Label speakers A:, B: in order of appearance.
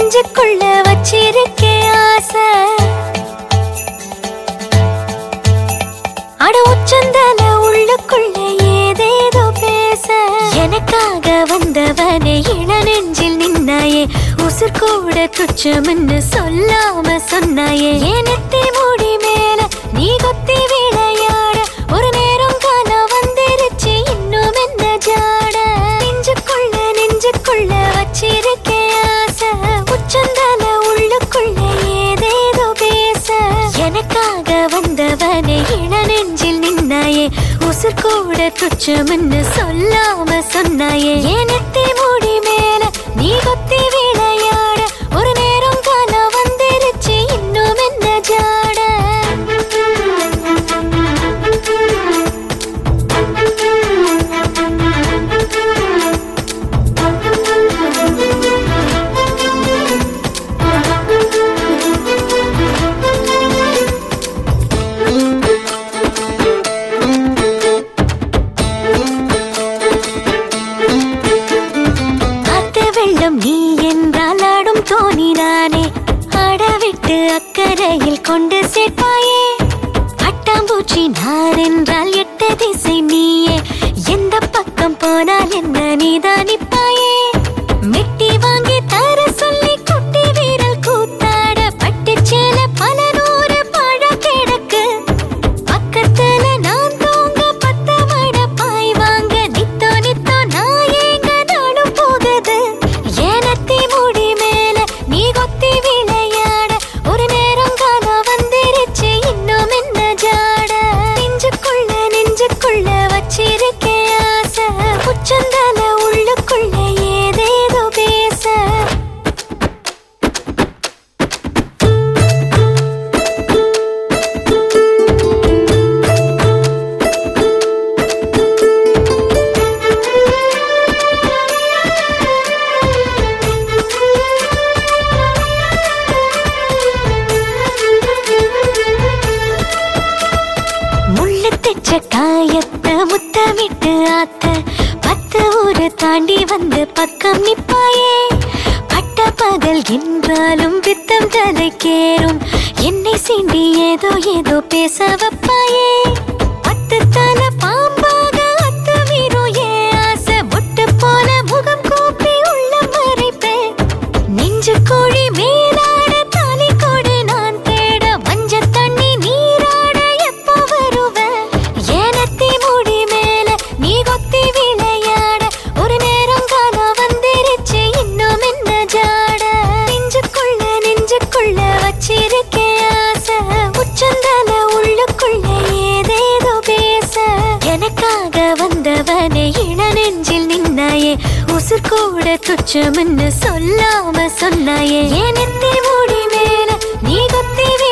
A: நெஞ்சுக்குள்ள வச்சிருக்கே ஆசை அட உச்சந்தல உள்ளுக்குள்ள ஏதேதோ பேச எனக்காக வந்தவனே இள நெஞ்சில் நின்னாயே உசுர் கூட துச்சம்னு சொல்லாம சொன்னாயே எனத்தி மூடி மேல நீ கொத்தி விளையாட ஒரு நேரம் காண வந்துருச்சு இன்னும் என்ன ஜாட நெஞ்சுக்குள்ள நெஞ்சுக்குள்ள வச்சிருக்கே ஆசை உச்சந்தல உள்ளுக்குள்ள ஏதேதோ பேச எனக்காக வந்தவனே இள நெஞ்சில் நின்னாயே உசுர் கூட துச்சம்னு சொல்லாம சொன்னாயே எனத்தி மூடி மேல நீ கொத்தி விளையாட ஒரு நேரம் காண வந்துருச்சு இன்னும் என்ன ஜாட காத்து வெள்ளம் நீ என்றால் ஆடும் தோணினானே அடவிட்டு அக்கறையில் கொண்டு சேர்ப்பாயே பட்டாம்பூச்சி நான் என்றால் எட்டு திசை நீயே எந்த பக்கம் போனால் என்ன நீதான் நிப்பாயே மெட்டி வாங்கி தர சொல்லி குட்டி வீரல் கூத்தாட பட்டுச்சேல பல நூறு பழ கிடக்கு பக்கத்துல நான் தூங்க பத்த மட பாய் வாங்க நித்தோ நித்தோ நான் ஏங்க நானும் போகுது ஏனத்தி முடி மேல நீ கொத்தி விளையாட ஒரு நேரம் காண வந்துருச்சு இன்னும் என்ன ஜாட நெஞ்சுக்குள்ள நெஞ்சுக்குள்ள வச்சிருக்கே ஆசை உச்சந்தால உள்ளுக்குள்ள ஏதேதோ பேச முள்ளு தைச்ச காயத்தை முத்தமிட்டு ஆத்த பத்து ஊரு தாண்டி வந்து பக்கம் நிப்பாயே பட்ட பகல் என்றாலும் வித்தம் தலைக்கேறும் என்னை சீண்டி ஏதோ ஏதோ பேச வைப்பாயே பத்து தலை பாம்பாக அத்து வீரும் ஏன் ஆசை முட்டு போல முகம் கூப்பி உள்ள மறைப்பேன் நெஞ்சு கோழி மேலாட தாலி கொடு நான் தேட மஞ்ச தண்ணி நீராட எப்போ வருவ ஏனத்தி முடி மேல நீ கொத்தி விளையாட ஒரு நேரம் காண வந்துருச்சு இன்னும் என்ன ஜாட நெஞ்சுக்குள்ள நெஞ்சுக்குள்ள வச்சிருக்கே ஆசை உச்சந்தால உள்ளுக்குள்ள ஏதேதோ பேச எனக்காக வந்தவனே இள நெஞ்சில் நின்னாயே உசுர் கூட துச்சம்னு சொல்லாம சொன்னாயே எனத்தி மூடி மேல நீ கொத்தி